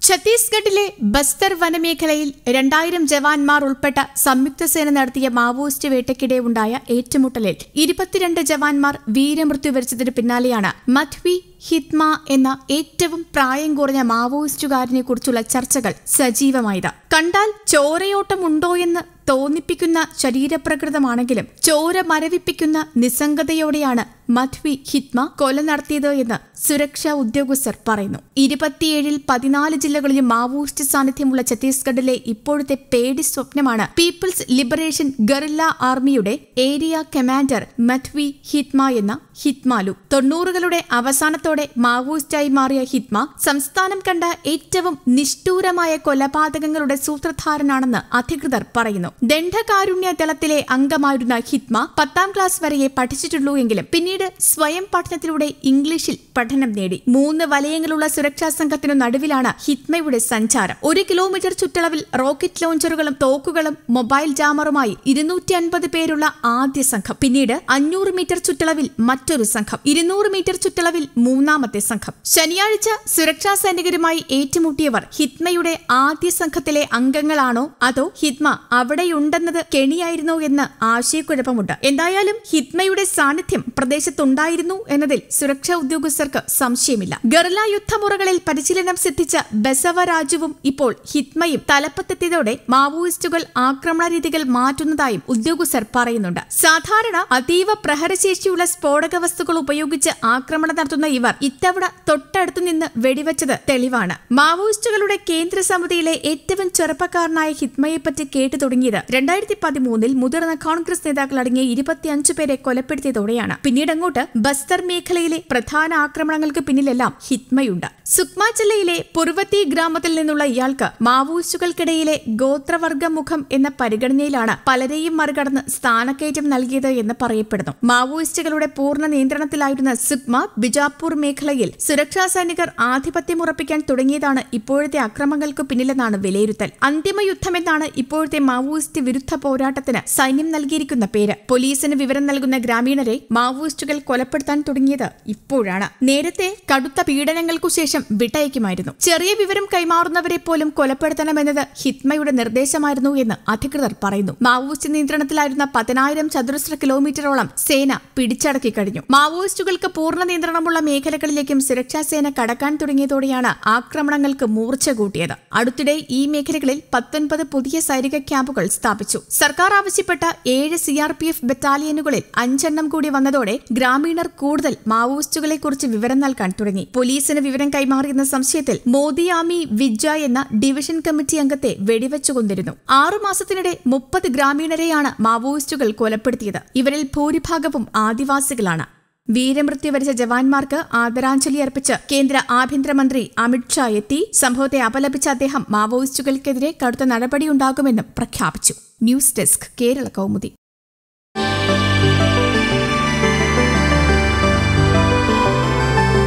ഛത്തീസ്ഗഡിലെ ബസ്തർ വനമേഖലയിൽ രണ്ടായിരം ജവാന്മാർ ഉൾപ്പെട്ട സംയുക്ത സേന നടത്തിയ മാവോയിസ്റ്റ് വേട്ടയ്ക്കിടെ ഉണ്ടായ ഏറ്റുമുട്ടലിൽ ഇരുപത്തിരണ്ട് ജവാന്മാർ വീരമൃത്യു വരിച്ചതിന് പിന്നാലെയാണ് മധ്വി ഹിത്മ എന്ന ഏറ്റവും പ്രായം കുറഞ്ഞ മാവോയിസ്റ്റുകാരനെ കുറിച്ചുള്ള ചർച്ചകൾ സജീവമായത് കണ്ടാൽ ചോരയോട്ടമുണ്ടോയെന്ന് തോന്നിപ്പിക്കുന്ന ശരീരപ്രകൃതമാണെങ്കിലും ചോര മരവിപ്പിക്കുന്ന നിസ്സംഗതയോടെയാണ് മധ്വി ഹിത്മ കൊല നടത്തിയത് എന്ന് സുരക്ഷാ ഉദ്യോഗസ്ഥർ പറയുന്നു ഇരുപത്തിയേഴിൽ പതിനാല് ജില്ലകളിലും മാവോയിസ്റ്റ് സാന്നിധ്യമുള്ള ഛത്തീസ്ഗഡിലെ ഇപ്പോഴത്തെ പേടി സ്വപ്നമാണ് പീപ്പിൾസ് ലിബറേഷൻ ഗറില്ല ആർമിയുടെ ഏരിയ കമാൻഡർ മധ്വി ഹിത്മ എന്ന ഹിത്മാലു തൊണ്ണൂറുകളുടെ അവസാനത്തോടെ മാവോയിസ്റ്റായി മാറിയ ഹിത്മ സംസ്ഥാനം കണ്ട ഏറ്റവും നിഷ്ഠൂരമായ കൊലപാതകങ്ങളുടെ സൂത്രധാരനാണെന്ന് അധികൃതർ പറയുന്നു ദണ്ഡകാരുണ്യ ദളത്തിലെ അംഗമായിരുന്ന ഹിത്മ പത്താം ക്ലാസ് വരെയേ പഠിച്ചിട്ടുള്ളൂ എങ്കിലും പിന്നീട് സ്വയം പഠനത്തിലൂടെ ഇംഗ്ലീഷിൽ പഠനം നേടി മൂന്ന് വലയങ്ങളുള്ള സുരക്ഷാ സംഘത്തിനു നടുവിലാണ് ഹിത്മയുടെ സഞ്ചാരം ഒരു കിലോമീറ്റർ ചുറ്റളവിൽ റോക്കറ്റ് ലോഞ്ചറുകളും തോക്കുകളും മൊബൈൽ ജാമറുമായി ഇരുന്നൂറ്റി അൻപത് പേരുള്ള ആദ്യ സംഘം പിന്നീട് അഞ്ഞൂറ് മീറ്റർ ചുറ്റളവിൽ മറ്റൊരു സംഘം ഇരുന്നൂറ് മീറ്റർ ചുറ്റളവിൽ മൂന്നാമത്തെ സംഘം ശനിയാഴ്ച സുരക്ഷാ സൈനികരുമായി ഏറ്റുമുട്ടിയവർ ഹിത്മയുടെ ആദ്യ സംഘത്തിലെ അംഗങ്ങളാണോ അതോ ഹിത്മ അവിടെയുണ്ടെന്നത് കെണിയായിരുന്നോ എന്ന് ആശയക്കുഴപ്പമുണ്ട് എന്തായാലും ഹിത്മയുടെ സാന്നിധ്യം പ്രദേശത്തുണ്ടായിരുന്നു എന്നതിൽ സുരക്ഷാ ഉദ്യോഗസ്ഥർക്ക് സംശയമില്ല ഗറില യുദ്ധമുറകളിൽ പരിശീലനം സിദ്ധിച്ച ബസവരാജുവും ഇപ്പോൾ ഹിത്മയും തലപ്പത്തെത്തിയതോടെ മാവോയിസ്റ്റുകൾ ആക്രമണ രീതികൾ മാറ്റുന്നതായും ഉദ്യോഗസ്ഥർ പറയുന്നുണ്ട് സാധാരണ അതീവ പ്രഹരശേഷിയുള്ള സ്ഫോടക വസ്തുക്കൾ ഉപയോഗിച്ച് ആക്രമണം നടത്തുന്ന ഇവർ ഇത്തവണ തൊട്ടടുത്തു നിന്ന് വെടിവെച്ചത് തെളിവാണ് മാവോയിസ്റ്റുകളുടെ കേന്ദ്ര സമിതിയിലെ ഏറ്റവും ചെറുപ്പക്കാരനായ ഹിത്മയെപ്പറ്റി കേട്ടു തുടങ്ങിയത് രണ്ടായിരത്തി പതിമൂന്നിൽ മുതിർന്ന കോൺഗ്രസ് നേതാക്കൾ അടങ്ങിയ ഇരുപത്തിയഞ്ചു പേരെ കൊലപ്പെടുത്തിയതോടെയാണ് പിന്നീട് അങ്ങോട്ട് ബസ്തർ മേഖലയിലെ പ്രധാന ആക്രമണങ്ങൾക്ക് പിന്നിലെല്ലാം ഹിത്മയുണ്ട് സുക്മ ജില്ലയിലെ പുർവത്തി ഗ്രാമത്തിൽ നിന്നുള്ള ഇയാൾക്ക് മാവോയിസ്റ്റുകൾക്കിടയിലെ ഗോത്രവർഗ മുഖം എന്ന പരിഗണനയിലാണ് പലരെയും മറികടന്ന് സ്ഥാനക്കയറ്റം നൽകിയത് എന്ന് പറയപ്പെടുന്നു മാവോയിസ്റ്റുകളുടെ പൂർണ്ണ നിയന്ത്രണത്തിലായിരുന്ന സുക്മ ബിജാപൂർ മേഖലയിൽ സുരക്ഷാ സൈനികർ ആധിപത്യം ഉറപ്പിക്കാൻ തുടങ്ങിയതാണ് ഇപ്പോഴത്തെ അക്രമങ്ങൾക്ക് പിന്നിലെന്നാണ് വിലയിരുത്തൽ അന്തിമ യുദ്ധമെന്നാണ് ഇപ്പോഴത്തെ മാവോയിസ്റ്റ് വിരുദ്ധ പോരാട്ടത്തിന് സൈന്യം നൽകിയിരിക്കുന്ന പേര് പോലീസിന് വിവരം നൽകുന്ന ഗ്രാമീണരെ മാവോയിസ്റ്റുകൾ കൊലപ്പെടുത്താൻ തുടങ്ങിയത് ഇപ്പോഴാണ് നേരത്തെ കടുത്ത പീഡനങ്ങൾക്കു ശേഷം വിട്ടയക്കുമായിരുന്നു ചെറിയ വിവരം കൈമാറുന്നവരെ പോലും കൊലപ്പെടുത്തണമെന്നത് ഹിത്മയുടെ നിർദ്ദേശമായിരുന്നു എന്ന് അധികൃതർ പറയുന്നു മാവോയിസ്റ്റ് നിയന്ത്രണത്തിലായിരുന്ന പതിനായിരം ചതുരശ്ര കിലോമീറ്ററോളം സേന പിടിച്ചടക്കി കഴിഞ്ഞു മാവോയിസ്റ്റുകൾക്ക് പൂർണ്ണ നിയന്ത്രണമുള്ള മേഖലകളിലേക്കും സുരക്ഷാ സേന കടക്കാൻ തുടങ്ങിയതോടെയാണ് ആക്രമണങ്ങൾക്ക് മൂർച്ച കൂട്ടിയത് അടുത്തിടെ ഈ മേഖലകളിൽ പത്തൊൻപത് പുതിയ സൈനിക ക്യാമ്പുകൾ സ്ഥാപിച്ചു സർക്കാർ ആവശ്യപ്പെട്ട ഏഴ് സി ആർ പി എഫ് ബറ്റാലിയനുകളിൽ അഞ്ചെണ്ണം കൂടി വന്നതോടെ ഗ്രാമീണർ കൂടുതൽ മാവോയിസ്റ്റുകളെ കുറിച്ച് വിവരം നൽകാൻ തുടങ്ങി പോലീസിന് വിവരം കൈമാറിയെന്ന സംശയത്തിൽ മോദിയാമി വിജ എന്ന ഡിവിഷൻ കമ്മിറ്റി അംഗത്തെ വെടിവെച്ചുകൊണ്ടിരുന്നു ആറുമാസത്തിനിടെ മുപ്പത് ഗ്രാമീണരെയാണ് മാവോയിസ്റ്റുകൾ കൊലപ്പെടുത്തിയത് ഇവരിൽ ഭൂരിഭാഗവും ആദിവാസികളാണ് വീരമൃത്യു വരിച്ച ജവാന്മാർക്ക് ആദരാഞ്ജലി അർപ്പിച്ച് കേന്ദ്ര ആഭ്യന്തരമന്ത്രി അമിത്ഷാ എത്തി സംഭവത്തെ അപലപിച്ച അദ്ദേഹം മാവോയിസ്റ്റുകൾക്കെതിരെ കടുത്ത നടപടിയുണ്ടാകുമെന്നും പ്രഖ്യാപിച്ചു ന്യൂസ് ഡെസ്ക് കേരള കൗമുദി